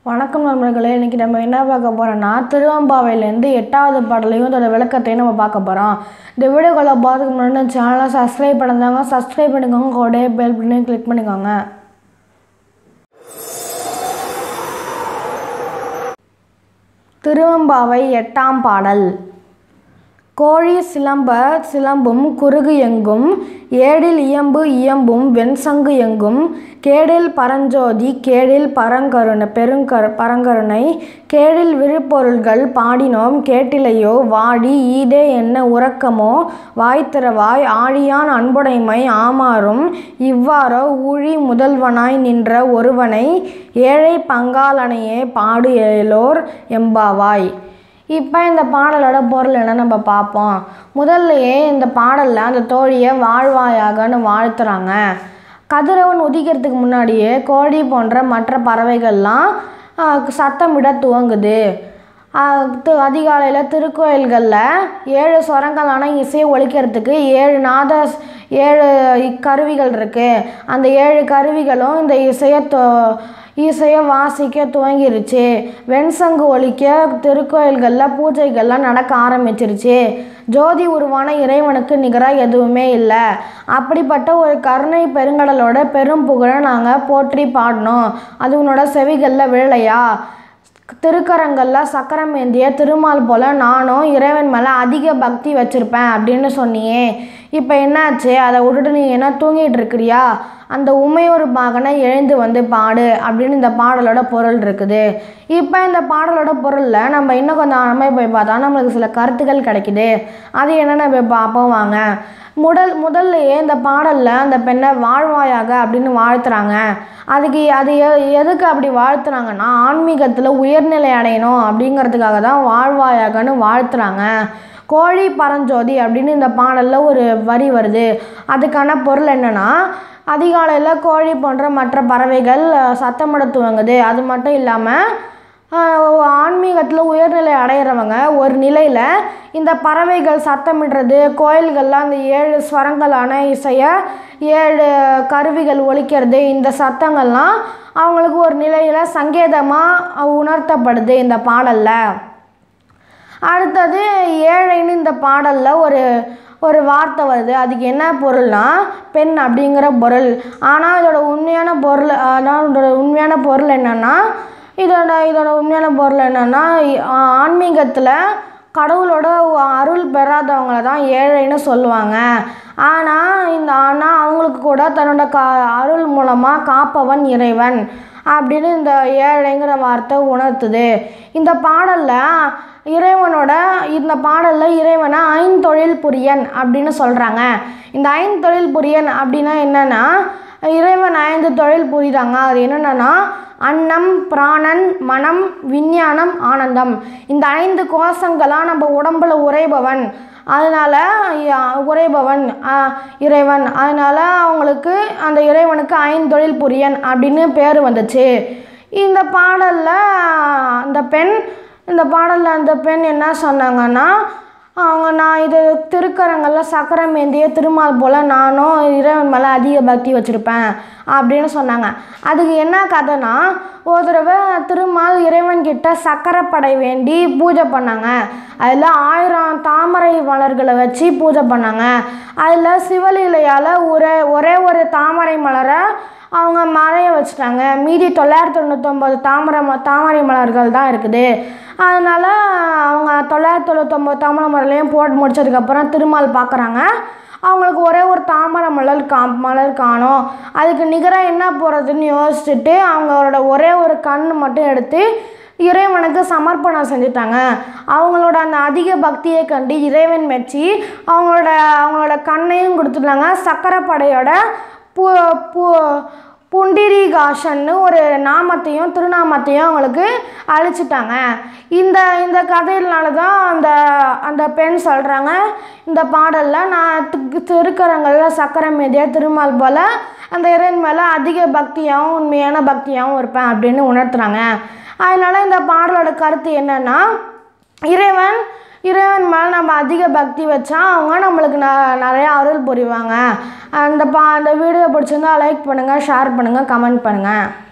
வணக்கம் நண்பர்களே இன்றைக்கி நம்ம என்ன பார்க்க போகிறோம்னா திருவம்பாவையிலேருந்து எட்டாவது பாடலையும் அதோட விளக்கத்தையும் நம்ம பார்க்க போகிறோம் இந்த வீடியோக்களை பார்த்துக்கு முன்னாடி சேனலை சப்ஸ்கிரைப் பண்ணதாங்க சப்ஸ்கிரைப் பண்ணிக்கோங்க கூட பெல் பண்ணி கிளிக் பண்ணிக்கோங்க திருவம்பாவை எட்டாம் பாடல் கோழி சிலம்ப சிலம்பும் குறுகு எங்கும் ஏடில் இயம்பு இயம்பும் வெண்சங்கு எங்கும் கேடில் பரஞ்சோதி கேடில் பரங்கருணை பெருங்கரு பரங்கருணை கேடில் விழுப்பொருள்கள் பாடினோம் கேட்டிலையோ வாடி ஈதே என்ன உறக்கமோ வாய்த்திறவாய் ஆழியான் அன்புடைமை ஆமாறும் இவ்வாறோ ஊழி முதல்வனாய் நின்ற ஒருவனை ஏழை பங்காளனையே பாடு ஏலோர் எம்பாவாய் இப்போ இந்த பாடலோட பொருள் என்ன நம்ம பார்ப்போம் முதல்லையே இந்த பாடலில் அந்த தோழியை வாழ்வாயாகன்னு வாழ்த்துறாங்க கதிரவன் உதிக்கிறதுக்கு முன்னாடியே கோழி போன்ற மற்ற பறவைகள்லாம் ஆஹ், சத்தமிட துவங்குது ஆஹ், து- அதிகாலையில் திருக்கோயில்களில் ஏழு ஸ்வரங்களான இசையை ஒழிக்கிறதுக்கு ஏழு நாத ஏழு கருவிகள் இருக்குது அந்த ஏழு கருவிகளும் இந்த இசையை தொ இசையை வாசிக்க துவங்கிருச்சு வெண்சங்கு ஒலிக்க திருக்கோயில்களில் பூஜைகள்லாம் நடக்க ஆரம்பிச்சிருச்சு ஜோதி உருவான இறைவனுக்கு நிகராக எதுவுமே இல்லை அப்படிப்பட்ட ஒரு கருணை பெருங்கடலோட பெரும் புகழை நாங்கள் போற்றி பாடினோம் அது உன்னோட செவிகளில் விழலையா திருக்கரங்களில் சக்கரம் ஏந்திய திருமால் போல நானும் இறைவன் மேலே அதிக பக்தி வச்சுருப்பேன் அப்படின்னு சொன்னியே இப்போ என்னாச்சு அதை விட்டுட்டு நீ என்ன தூங்கிட்டு இருக்கிறியா அந்த உமையொரு மகனை எழுந்து வந்து பாடு அப்படின்னு இந்த பாடலோட பொருள் இருக்குது இப்போ இந்த பாடலோட பொருளில் நம்ம இன்னும் கொஞ்சம் ஆழமாக போய் பார்த்தா நம்மளுக்கு சில கருத்துக்கள் கிடைக்குது அது என்னென்ன போய் பார்ப்போம் வாங்க முதல் முதல்லையே இந்த பாடலில் அந்த பெண்ணை வாழ்வாயாக அப்படின்னு வாழ்த்துறாங்க அதுக்கு அது எ- எதுக்கு அப்படி வாழ்த்துறாங்கன்னா ஆன்மீகத்தில் உயர்நிலை அடையணும் அப்படிங்கிறதுக்காக தான் வாழ்வாயாகன்னு வாழ்த்துறாங்க கோழி பரஞ்சோதி அப்படின்னு இந்த பாடலில் ஒரு வரி வருது அதுக்கான பொருள் என்னன்னா அதிகாலையில் கோழி போன்ற மற்ற பறவைகள் அஹ், சத்தமிட துவங்குது அது மட்டும் இல்லாமல் ஆன்மீகத்தில் உயர்நிலை அடையிறவங்க ஒரு நிலையில் இந்த பறவைகள் சத்தமிடுறது கோயில்களில் அந்த ஏழு ஸ்வரங்களான இசையை ஏழு கருவிகள் ஒலிக்கிறது இந்த சத்தங்கள்லாம் அவங்களுக்கு ஒரு நிலையில் சங்கேதமாக உணர்த்தப்படுது இந்த பாடலில் அடுத்தது ஏழைன்னு இந்த பாடலில் ஒரு ஒரு வார்த்தை வருது அதுக்கு என்ன பொருள்னா பெண் அப்படிங்கிற பொருள் ஆனால் இதோட உண்மையான பொருள் அதான் இதோட உண்மையான பொருள் என்னன்னா இதோட இதோட உண்மையான பொருள் என்னன்னா ஆன்மீகத்தில் கடவுளோட அருள் பெறாதவங்கள தான் ஏழைன்னு சொல்லுவாங்க ஆனால் இந்த ஆனால் அவங்களுக்கு கூட தன்னோட கா அருள் மூலமாக காப்பவன் இறைவன் அப்படின்னு இந்த ஏழைங்கிற வார்த்தை உணர்த்துது இந்த பாடலில் இறைவனோட இந்த பாடலில் இறைவனை ஐந்தொழில் புரியன் அப்படின்னு சொல்கிறாங்க இந்த ஐந்தொழில் புரியன் அப்படின்னா என்னென்னா இறைவன் ஐந்து தொழில் புரியுறாங்க அது என்னென்னா அன்னம் பிராணன் மனம் விஞ்ஞானம் ஆனந்தம் இந்த ஐந்து கோஷங்களாக நம்ம உடம்புல உறைபவன் அதனால் உறைபவன் ஆ, இறைவன் அதனால் அவங்களுக்கு அந்த இறைவனுக்கு ஐந்தொழில் புரியன் அப்படின்னு பேர் வந்துச்சு இந்த பாடலில் அந்த பெண் இந்த பாடலில் அந்த பெண் என்ன சொன்னாங்கன்னா அவங்க நான் இது திருக்கரங்களில் சக்கரம் ஏந்திய திருமால் போல் நானும் இறைவன் மேலே அதிக பக்தி வச்சுருப்பேன் அப்படின்னு சொன்னாங்க அதுக்கு என்ன கதைனா ஒரு தடவை திருமால் இறைவன்கிட்ட சக்கரைப்படை வேண்டி பூஜை பண்ணாங்க அதில் ஆயிரம் தாமரை மலர்களை வச்சு பூஜை பண்ணாங்க அதில் சிவலீலையால் ஒரே ஒரே ஒரு தாமரை மலரை அவங்க மறைய வச்சுட்டாங்க மீதி தொள்ளாயிரத்தி தொண்ணூத்தொம்பது தாமரை ம தாமரை மலர்கள் தான் இருக்குது அதனால் அவங்க தொள்ளாயிரத்தி தொண்ணூத்தொம்பது தாமரை மலர்லையும் போட்டு முடிச்சதுக்கப்புறம் திருமால் பார்க்குறாங்க அவங்களுக்கு ஒரே ஒரு தாமரை மலர் கா மலர் காணும் அதுக்கு நிகராக என்ன போகிறதுன்னு யோசிச்சுட்டு அவங்களோட ஒரே ஒரு கண் மட்டும் எடுத்து இறைவனுக்கு சமர்ப்பணம் செஞ்சுட்டாங்க அவங்களோட அந்த அதிக பக்தியை கண்டு இறைவன் மெச்சி அவங்களோட அவங்களோட கண்ணையும் கொடுத்துட்டாங்க சக்கரைப்படையோட பூ பூ புண்டிரிகாஷன்னு ஒரு நாமத்தையும் திருநாமத்தையும் அவங்களுக்கு அழிச்சிட்டாங்க இந்த இந்த கதையினால தான் அந்த அந்த பெண் சொல்கிறாங்க இந்த பாடலில் நான் தி- திருக்கரங்களில் சக்கரம் மீதிய திருமால் போல் அந்த இறைவன் மேலே அதிக பக்தியாகவும் உண்மையான பக்தியாகவும் இருப்பேன் அப்படின்னு உணர்த்துறாங்க அதனால் இந்த பாடலோட கருத்து என்னன்னா இறைவன் இறைவன் மேலே நம்ம அதிக பக்தி வச்சா அவங்க நம்மளுக்கு ந நிறையா அருள் புரிவாங்க அந்த பா அந்த வீடியோ பிடிச்சிருந்தா லைக் பண்ணுங்கள் ஷேர் பண்ணுங்கள் கமெண்ட் பண்ணுங்கள்